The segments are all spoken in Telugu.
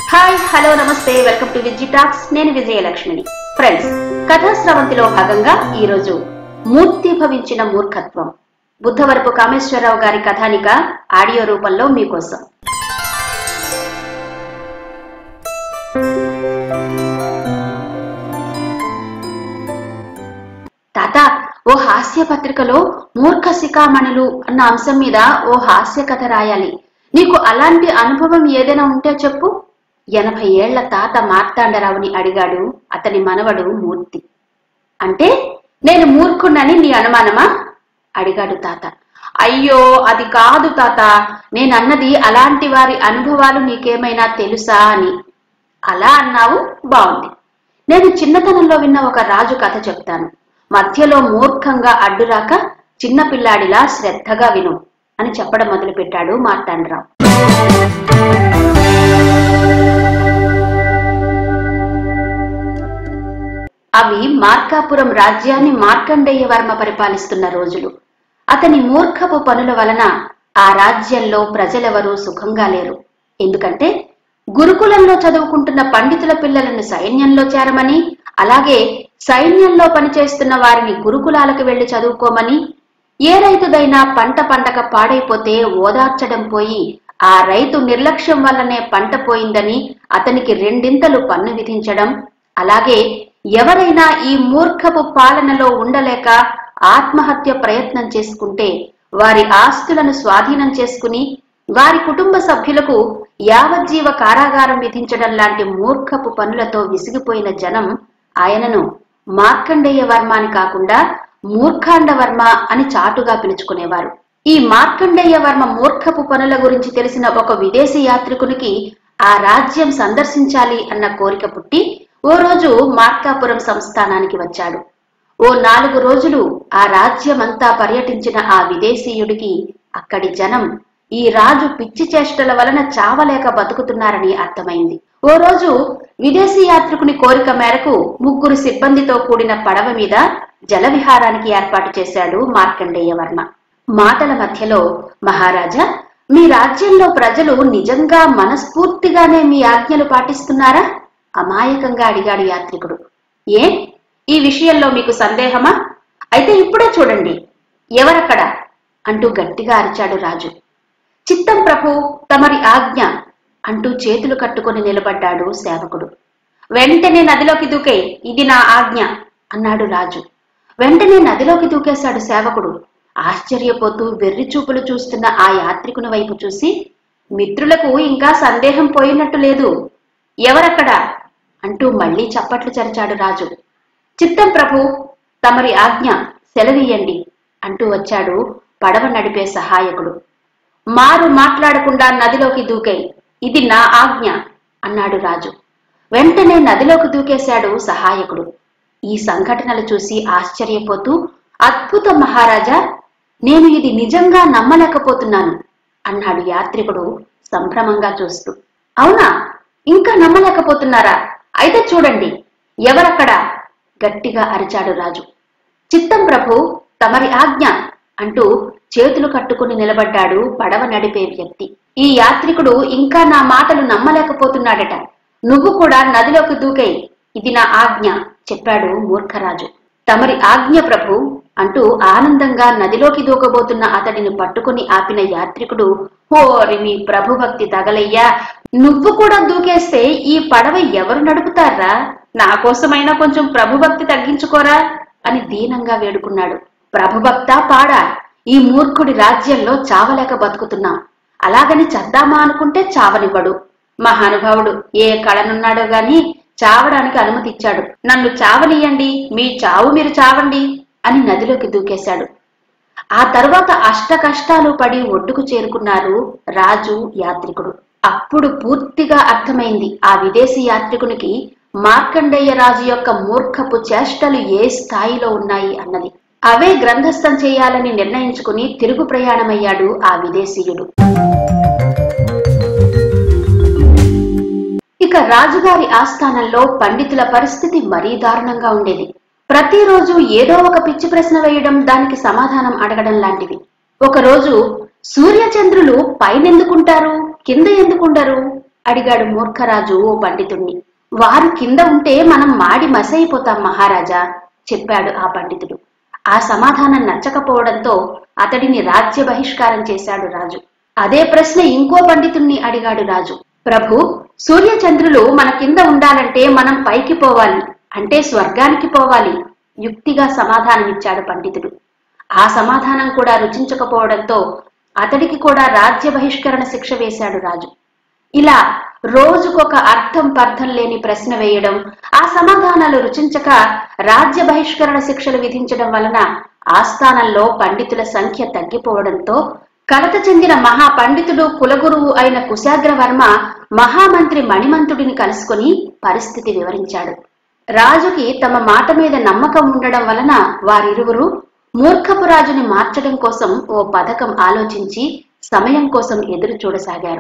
హాయ్ హలో నమస్తే వెల్కమ్ టు విజి టాక్స్ నేను విజయలక్ష్మిని ఫ్రెండ్స్ కథా స్రవంతిలో భాగంగా ఈ రోజు మూర్తి భవించిన మూర్ఖత్వం బుద్ధవరపు కామేశ్వరరావు గారి కథానిక ఆడియో రూపంలో మీకోసం తాత ఓ హాస్య పత్రికలో మూర్ఖ శిఖామణులు అన్న అంశం మీద ఓ హాస్య కథ రాయాలి నీకు అలాంటి అనుభవం ఏదైనా ఉంటే చెప్పు ఎనభై ఏళ్ల తాత మార్తాండరావుని అడిగాడు అతని మనవడు మూర్తి అంటే నేను మూర్ఖుణ్ణని నీ అనుమానమా అడిగాడు తాత అయ్యో అది కాదు తాత నేనన్నది అలాంటి వారి అనుభవాలు నీకేమైనా తెలుసా అని అలా అన్నావు బాగుంది నేను చిన్నతనంలో విన్న ఒక రాజు కథ చెప్తాను మధ్యలో మూర్ఖంగా అడ్డురాక చిన్న పిల్లాడిలా శ్రద్ధగా విను అని చెప్పడం మొదలుపెట్టాడు మార్తాండరావు అవి మార్కాపురం రాజ్యాన్ని మార్కండేయ వర్మ పరిపాలిస్తున్న రోజులు అతని మూర్ఖపు పనుల వలన ఆ రాజ్యంలో ప్రజలెవరూ సుఖంగా లేరు ఎందుకంటే గురుకులంలో చదువుకుంటున్న పండితుల పిల్లలను సైన్యంలో చేరమని అలాగే సైన్యంలో పనిచేస్తున్న వారిని గురుకులాలకు వెళ్లి చదువుకోమని ఏ రైతుదైనా పంట పండక పాడైపోతే ఓదార్చడం పోయి ఆ రైతు నిర్లక్ష్యం వల్లనే పంట పోయిందని అతనికి రెండింతలు పన్ను విధించడం అలాగే ఎవరైనా ఈ మూర్ఖపు పాలనలో ఉండలేక ఆత్మహత్య ప్రయత్నం చేసుకుంటే వారి ఆస్తులను స్వాధీనం చేసుకుని వారి కుటుంబ సభ్యులకు యావజ్జీవ కారాగారం విధించడం లాంటి మూర్ఖపు పనులతో విసిగిపోయిన జనం ఆయనను మార్కండేయ వర్మ అని కాకుండా మూర్ఖాండ వర్మ అని చాటుగా పిలుచుకునేవారు ఈ మార్కండేయ వర్మ మూర్ఖపు పనుల గురించి తెలిసిన ఒక విదేశీ యాత్రికునికి ఆ రాజ్యం సందర్శించాలి అన్న కోరిక పుట్టి ఓ రోజు మార్కాపురం సంస్థానానికి వచ్చాడు ఓ నాలుగు రోజులు ఆ రాజ్యమంతా పర్యటించిన ఆ విదేశీయుడికి అక్కడి జనం ఈ రాజు పిచ్చి చేష్టల వలన చావలేక బతుకుతున్నారని అర్థమైంది ఓ రోజు విదేశీ యాత్రికుని కోరిక మేరకు ముగ్గురు సిబ్బందితో కూడిన పడవ మీద జలవిహారానికి ఏర్పాటు చేశాడు మార్కండేయ వర్మ మాటల మధ్యలో మహారాజా మీ రాజ్యంలో ప్రజలు నిజంగా మనస్ఫూర్తిగానే మీ ఆజ్ఞలు పాటిస్తున్నారా అమాయకంగా అడిగాడు యాత్రికుడు ఏ ఈ విషయంలో మీకు సందేహమా అయితే ఇప్పుడే చూడండి ఎవరక్కడ అంటూ గట్టిగా అరిచాడు రాజు చిత్తం ప్రభు తమరి ఆజ్ఞ అంటూ చేతులు కట్టుకొని నిలబడ్డాడు సేవకుడు వెంటనే నదిలోకి దూకే ఇది నా ఆజ్ఞ అన్నాడు రాజు వెంటనే నదిలోకి దూకేశాడు సేవకుడు ఆశ్చర్యపోతూ వెర్రి చూపులు చూస్తున్న ఆ యాత్రికుని వైపు చూసి మిత్రులకు ఇంకా సందేహం పోయినట్టు లేదు ఎవరక్కడా అంటూ మళ్లీ చప్పట్లు చరిచాడు రాజు చిత్తం ప్రభు తమరి ఆజ్ఞ సెలవీయండి అంటూ వచ్చాడు పడవ నడిపే సహాయకుడు మారు మాట్లాడకుండా నదిలోకి దూకే ఇది నా ఆజ్ఞ అన్నాడు రాజు వెంటనే నదిలోకి దూకేశాడు సహాయకుడు ఈ సంఘటనలు చూసి ఆశ్చర్యపోతూ అద్భుత మహారాజా నేను ఇది నిజంగా నమ్మలేకపోతున్నాను అన్నాడు యాత్రికుడు సంభ్రమంగా చూస్తూ అవునా ఇంకా నమ్మలేకపోతున్నారా అయితే చూడండి ఎవరక్కడా గట్టిగా అరిచాడు రాజు చిత్తం ప్రభు తమరి ఆజ్ఞ అంటూ చేతులు కట్టుకుని నిలబడ్డాడు పడవ నడిపే వ్యక్తి ఈ యాత్రికుడు ఇంకా నా మాటలు నమ్మలేకపోతున్నాడట నువ్వు కూడా నదిలోకి దూకై ఇది నా ఆజ్ఞ చెప్పాడు మూర్ఖరాజు తమరి ఆజ్ఞ ప్రభు అంటూ ఆనందంగా నదిలోకి దూకబోతున్న అతడిని పట్టుకుని ఆపిన యాత్రికుడు ఓరి మీ ప్రభుభక్తి తగలయ్యా నువ్వు కూడా దూకేస్తే ఈ పడవ ఎవరు నడుపుతారా నా కోసమైనా కొంచెం ప్రభుభక్తి తగ్గించుకోరా అని దీనంగా వేడుకున్నాడు ప్రభుభక్త పాడా ఈ మూర్ఖుడి రాజ్యంలో చావలేక బతుకుతున్నాం అలాగని చద్దామా అనుకుంటే చావనివ్వడు మహానుభావుడు ఏ కళనున్నాడో గాని చావడానికి అనుమతి ఇచ్చాడు నన్ను చావనియండి మీ చావు మీరు చావండి అని నదిలోకి దూకేశాడు ఆ తర్వాత అష్ట కష్టాలు పడి ఒడ్డుకు చేరుకున్నారు రాజు యాత్రికుడు అప్పుడు పూర్తిగా అర్థమైంది ఆ విదేశీ యాత్రికునికి మార్కండేయ రాజు యొక్క మూర్ఖపు చేష్టలు ఏ స్థాయిలో ఉన్నాయి అన్నది అవే గ్రంథస్థం చేయాలని నిర్ణయించుకుని తిరుగు ప్రయాణమయ్యాడు ఆ విదేశీయుడు ఇక రాజుగారి ఆస్థానంలో పండితుల పరిస్థితి మరీ దారుణంగా ఉండేది ప్రతిరోజు ఏదో ఒక పిచ్చి ప్రశ్న వేయడం దానికి సమాధానం అడగడం లాంటివి ఒకరోజు సూర్యచంద్రులు పైనెందుకుంటారు కింద ఎందుకుండరు అడిగాడు మూర్ఖరాజు ఓ పండితుణ్ణి వారు కింద ఉంటే మనం మాడి మసైపోతాం మహారాజా చెప్పాడు ఆ పండితుడు ఆ సమాధానం నచ్చకపోవడంతో అతడిని రాజ్య బహిష్కారం చేశాడు రాజు అదే ప్రశ్న ఇంకో పండితుణ్ణి అడిగాడు రాజు ప్రభు సూర్యచంద్రులు మన కింద ఉండాలంటే మనం పైకి పోవాలి అంటే స్వర్గానికి పోవాలి యుక్తిగా సమాధానమిచ్చాడు పండితుడు ఆ సమాధానం కూడా రుచించకపోవడంతో అతడికి కూడా రాజ్య బహిష్కరణ శిక్ష వేశాడు రాజు ఇలా రోజుకొక అర్థం పర్థం లేని ప్రశ్న వేయడం ఆ సమాధానాలు రుచించక రాజ్య బహిష్కరణ శిక్షలు విధించడం వలన ఆస్థానంలో పండితుల సంఖ్య తగ్గిపోవడంతో కలత చెందిన మహా పండితుడు కులగురువు అయిన కుశాగ్రవర్మ మహామంత్రి మణిమంతుడిని కలుసుకుని పరిస్థితి వివరించాడు రాజుకి తమ మాట మీద నమ్మకం ఉండడం వలన వారిరువురు మూర్ఖపు రాజుని మార్చడం కోసం ఓ పథకం ఆలోచించి సమయం కోసం ఎదురు చూడసాగారు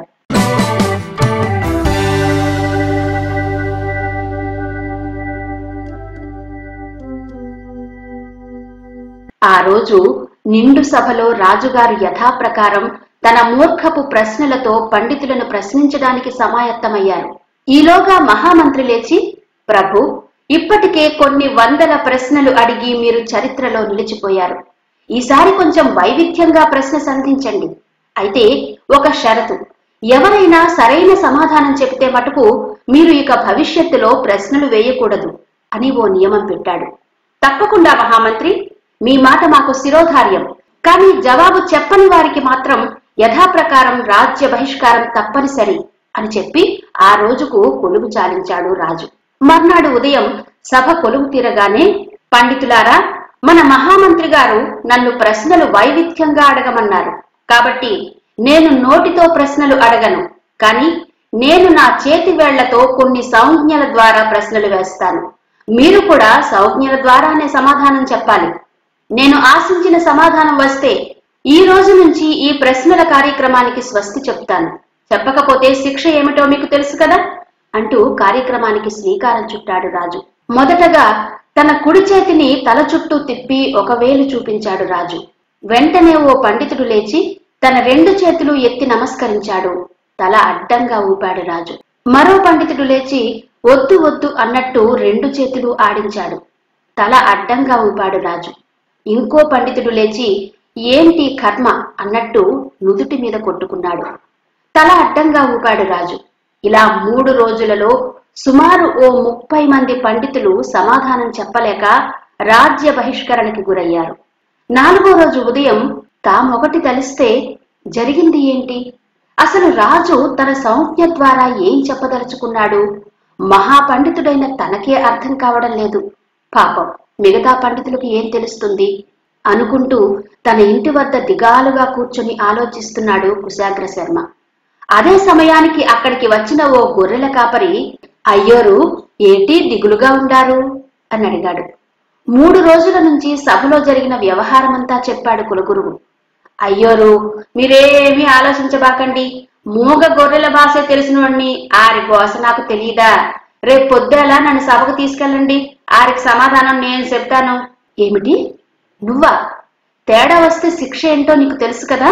ఆ రోజు నిండు సభలో రాజుగారు యథాప్రకారం తన మూర్ఖపు ప్రశ్నలతో పండితులను ప్రశ్నించడానికి సమాయత్తమయ్యారు ఈలోగా మహామంత్రి లేచి ప్రభు ఇప్పటికే కొన్ని వందల ప్రశ్నలు అడిగి మీరు చరిత్రలో నిలిచిపోయారు ఈసారి కొంచెం వైవిధ్యంగా ప్రశ్న సంధించండి అయితే ఒక షరతు ఎవరైనా సరైన సమాధానం చెబితే మటుకు మీరు ఇక భవిష్యత్తులో ప్రశ్నలు వేయకూడదు అని ఓ నియమం పెట్టాడు తప్పకుండా మహామంత్రి మీ మాట మాకు శిరోధార్యం కానీ జవాబు చెప్పని వారికి మాత్రం యథాప్రకారం రాజ్య బహిష్కారం తప్పనిసరి అని చెప్పి ఆ రోజుకు కొలువు చాలించాడు రాజు మర్నాడు ఉదయం సభ కొలువు తీరగానే పండితులారా మన మహామంత్రి గారు నన్ను ప్రశ్నలు వైవిధ్యంగా అడగమన్నారు కాబట్టి నేను నోటితో ప్రశ్నలు అడగను కానీ నేను నా చేతి వేళ్లతో కొన్ని సంజ్ఞల ద్వారా ప్రశ్నలు వేస్తాను మీరు కూడా సంజ్ఞల ద్వారానే సమాధానం చెప్పాలి నేను ఆశించిన సమాధానం వస్తే ఈ రోజు నుంచి ఈ ప్రశ్నల కార్యక్రమానికి స్వస్తి చెప్తాను చెప్పకపోతే శిక్ష ఏమిటో మీకు తెలుసు కదా అంటూ కార్యక్రమానికి శ్రీకారం చుట్టాడు రాజు మొదటగా తన కుడి చేతిని తల చుట్టూ తిప్పి ఒక వేలు చూపించాడు రాజు వెంటనే ఓ పండితుడు లేచి తన రెండు చేతులు ఎత్తి నమస్కరించాడు తల అడ్డంగా ఊపాడు రాజు మరో పండితుడు లేచి వద్దు వద్దు అన్నట్టు రెండు చేతులు ఆడించాడు తల అడ్డంగా ఊపాడు రాజు ఇంకో పండితుడు లేచి ఏంటి కర్మ అన్నట్టు నుదుటి మీద కొట్టుకున్నాడు తల అడ్డంగా ఊపాడు రాజు ఇలా మూడు రోజులలో సుమారు ఓ ముప్పై మంది పండితులు సమాధానం చెప్పలేక రాజ్య బహిష్కరణకి గురయ్యారు నాలుగో రోజు ఉదయం తామొకటి తలిస్తే జరిగింది ఏంటి అసలు రాజు తన సంజ్ఞ ద్వారా ఏం చెప్పదలుచుకున్నాడు మహాపండితుడైన తనకే అర్థం కావడం లేదు పాపం మిగతా పండితులకు ఏం తెలుస్తుంది అనుకుంటూ తన ఇంటి వద్ద దిగాలుగా కూర్చుని ఆలోచిస్తున్నాడు కుశాగ్ర శర్మ అదే సమయానికి అక్కడికి వచ్చిన ఓ గొర్రెల కాపరి అయ్యోరు ఏంటి దిగులుగా ఉండారు అని అడిగాడు మూడు రోజుల నుంచి సభలో జరిగిన వ్యవహారమంతా చెప్పాడు కులగురువు అయ్యోరు మీరేమీ ఆలోచించబాకండి మూగ గొర్రెల భాష తెలిసినోడిని ఆరి భాష నాకు తెలియదా రేపు పొద్దులా నన్ను సభకు తీసుకెళ్ళండి ఆరికి సమాధానం నేను చెప్తాను ఏమిటి నువ్వా తేడా వస్తే శిక్ష ఏంటో నీకు తెలుసు కదా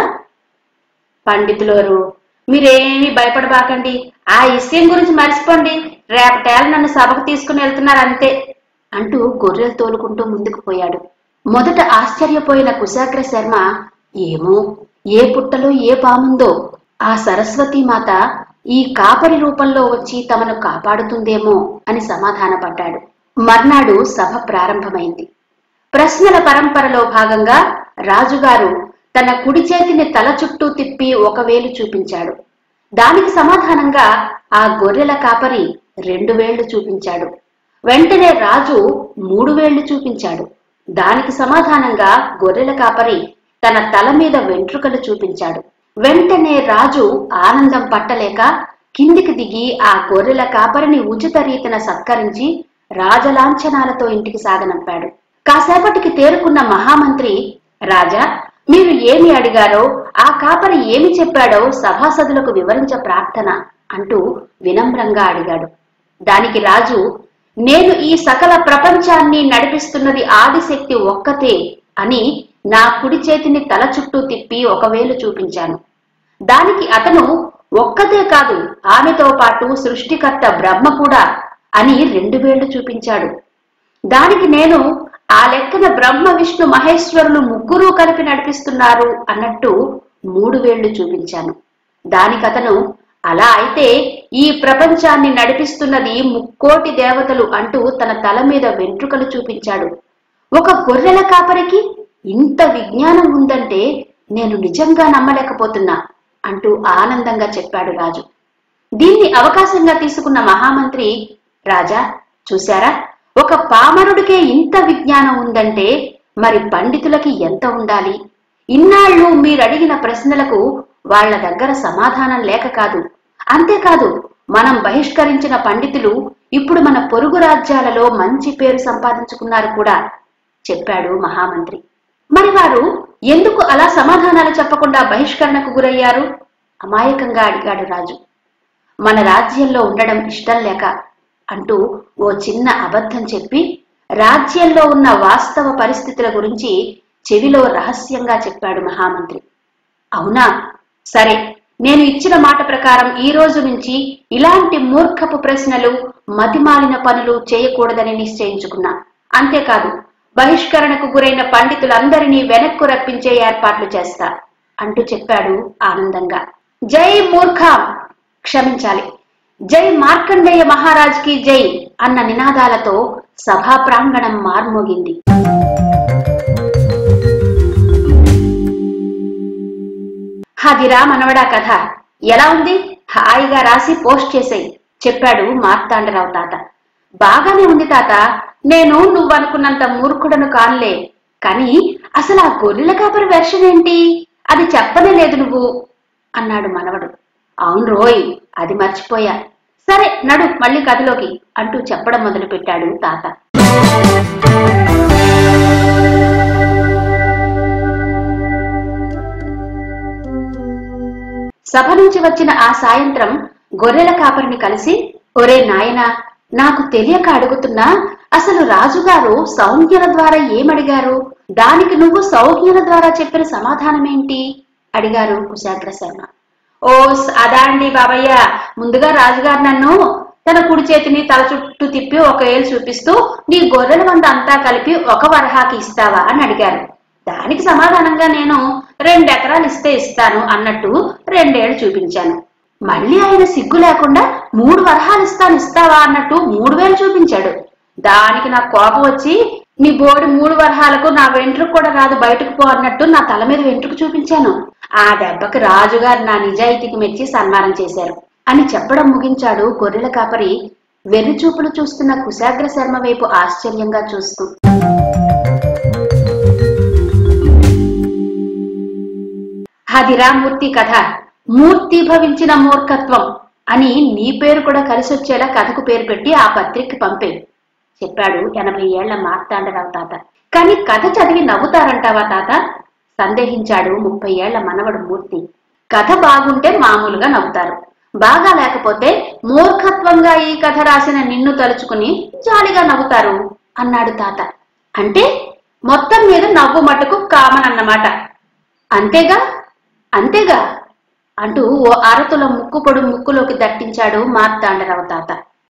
పండితులోరు మీరేమీ భయపడబాకండి ఆ విషయం గురించి మర్చిపోండి రేపటేళ్ళ నన్ను సభకు తీసుకుని వెళ్తున్నారు అంతే అంటూ గొర్రెలు తోలుకుంటూ ముందుకు పోయాడు మొదట ఆశ్చర్యపోయిన కుశాగ్ర శర్మ ఏమో ఏ పుట్టలో ఏ పాముందో ఆ సరస్వతీ మాత ఈ కాపరి రూపంలో వచ్చి తమను కాపాడుతుందేమో అని సమాధానపడ్డాడు మర్నాడు సభ ప్రారంభమైంది ప్రశ్నల పరంపరలో భాగంగా రాజుగారు తన కుడి చేతిని తల చుట్టూ తిప్పి ఒక వేలు చూపించాడు దానికి సమాధానంగా ఆ గొర్రెల కాపరి రెండు వేళ్లు చూపించాడు వెంటనే రాజు మూడు వేళ్లు చూపించాడు దానికి సమాధానంగా గొర్రెల కాపరి తన తల మీద వెంట్రుకలు చూపించాడు వెంటనే రాజు ఆనందం పట్టలేక కిందికి దిగి ఆ గొర్రెల కాపరిని ఉచిత రీతిన సత్కరించి రాజలాంఛనాలతో ఇంటికి సాగనంపాడు కాసేపటికి తేరుకున్న మహామంత్రి రాజా మీరు ఏమి అడిగారో ఆ కాపరి ఏమి చెప్పాడో సభాసదులకు వివరించ ప్రార్థన అంటూ వినమ్రంగా అడిగాడు దానికి రాజు నేను ఈ సకల ప్రపంచాన్ని నడిపిస్తున్నది ఆదిశక్తి ఒక్కతే అని నా కుడి చేతిని తల చుట్టూ తిప్పి ఒక వేలు చూపించాను దానికి అతను ఒక్కతే కాదు ఆమెతో పాటు సృష్టికర్త బ్రహ్మ కూడా అని రెండు వేళ్లు చూపించాడు దానికి నేను ఆ లెక్కన బ్రహ్మ విష్ణు మహేశ్వరులు ముగ్గురు కలిపి నడిపిస్తున్నారు అన్నట్టు మూడు వేళ్లు చూపించాను దానికతను అలా అయితే ఈ ప్రపంచాన్ని నడిపిస్తున్నది ముక్కోటి దేవతలు అంటూ తన తల మీద వెంట్రుకలు చూపించాడు ఒక గొర్రెల కాపరికి ఇంత విజ్ఞానం ఉందంటే నేను నిజంగా నమ్మలేకపోతున్నా అంటూ ఆనందంగా చెప్పాడు రాజు దీన్ని అవకాశంగా తీసుకున్న మహామంత్రి రాజా చూశారా ఒక పామరుడికే ఇంత విజ్ఞానం ఉందంటే మరి పండితులకి ఎంత ఉండాలి ఇన్నాళ్ళు మీరడిగిన ప్రశ్నలకు వాళ్ళ దగ్గర సమాధానం లేక కాదు అంతేకాదు మనం బహిష్కరించిన పండితులు ఇప్పుడు మన పొరుగు రాజ్యాలలో మంచి పేరు సంపాదించుకున్నారు కూడా చెప్పాడు మహామంత్రి మరి వారు ఎందుకు అలా సమాధానాలు చెప్పకుండా బహిష్కరణకు గురయ్యారు అమాయకంగా అడిగాడు రాజు మన రాజ్యంలో ఉండడం ఇష్టం లేక అంటూ ఓ చిన్న అబద్ధం చెప్పి రాజ్యంలో ఉన్న వాస్తవ పరిస్థితుల గురించి చెవిలో రహస్యంగా చెప్పాడు మహామంత్రి అవునా సరే నేను ఇచ్చిన మాట ప్రకారం ఈ రోజు నుంచి ఇలాంటి మూర్ఖపు ప్రశ్నలు మతిమాలిన పనులు చేయకూడదని నిశ్చయించుకున్నా అంతేకాదు బహిష్కరణకు గురైన పండితులందరినీ వెనక్కు రప్పించే ఏర్పాట్లు చేస్తా అంటూ చెప్పాడు ఆనందంగా జై మూర్ఖం క్షమించాలి జై మార్కండేయ మహారాజ్కి జై అన్న నినాదాలతో సభా ప్రాంగణం మార్మోగింది హదిరా మనవడా కథ ఎలా ఉంది హాయిగా రాసి పోస్ట్ చేసేయి చెప్పాడు మార్తాండరావు తాత బాగానే ఉంది తాత నేను నువ్వనుకున్నంత మూర్ఖుడను కానులే కానీ అసలు ఆ గొర్రెల కాపరి వెర్షన్ ఏంటి అది చెప్పనే లేదు నువ్వు అన్నాడు మనవడు అవును రోయ్ అది మర్చిపోయా సరే నడు మళ్ళీ కథలోకి అంటూ చెప్పడం మొదలుపెట్టాడు తాత సభ నుంచి వచ్చిన ఆ సాయంత్రం గొర్రెల కాపరిని కలిసి ఒరే నాయనా నాకు తెలియక అడుగుతున్నా అసలు రాజుగారు సౌజ్ఞల ద్వారా ఏమడిగారు దానికి నువ్వు సౌజ్ఞల ద్వారా చెప్పిన సమాధానమేంటి అడిగారు కుశాగ్ర శర్మ ఓ అదా అండి బాబయ్య ముందుగా రాజుగారు నన్ను తన కుడి చేతిని తల చుట్టూ తిప్పి ఒక ఏళ్ళు చూపిస్తూ నీ గొర్రెల మంద అంతా కలిపి ఒక వరహాకి ఇస్తావా అని అడిగారు దానికి సమాధానంగా నేను రెండు ఎకరాలు ఇస్తే ఇస్తాను అన్నట్టు రెండేళ్లు చూపించాను మళ్ళీ ఆయన సిగ్గు లేకుండా మూడు వరహాలు ఇస్తాను ఇస్తావా అన్నట్టు మూడు వేలు చూపించాడు దానికి నాకు కోపం వచ్చి నీ బోడి మూడు వరహాలకు నా వెంట్రుకు కూడా రాదు బయటకు పో అన్నట్టు నా తల మీద వెంట్రుకు చూపించాను ఆ దెబ్బకి రాజుగారు నా నిజాయితీకి మెచ్చి సన్మానం చేశారు అని చెప్పడం ముగించాడు గొర్రెల కాపరి వెర్రి చూపులు చూస్తున్న కుశాగ్ర శర్మ వైపు ఆశ్చర్యంగా చూస్తూ అదిరా మూర్తి కథ మూర్తి భవించిన మూర్ఖత్వం అని నీ పేరు కూడా కలిసొచ్చేలా కథకు పేరు పెట్టి ఆ పత్రిక పంపే చెప్పాడు ఎనభై ఏళ్ల మార్తాండరావు తాత కానీ కథ చదివి నవ్వుతారంటావా తాత సందేహించాడు ముప్పై ఏళ్ల మనవడు మూర్తి కథ బాగుంటే మామూలుగా నవ్వుతారు బాగా లేకపోతే మూర్ఖత్వంగా ఈ కథ రాసిన నిన్ను తలుచుకుని జాలిగా నవ్వుతారు అన్నాడు తాత అంటే మొత్తం మీద నవ్వు మటుకు కామన్ అన్నమాట అంతేగా అంతేగా అంటూ ఓ అరతుల ముక్కు పొడు ముక్కులోకి దట్టించాడు మార్తాండరావు తాత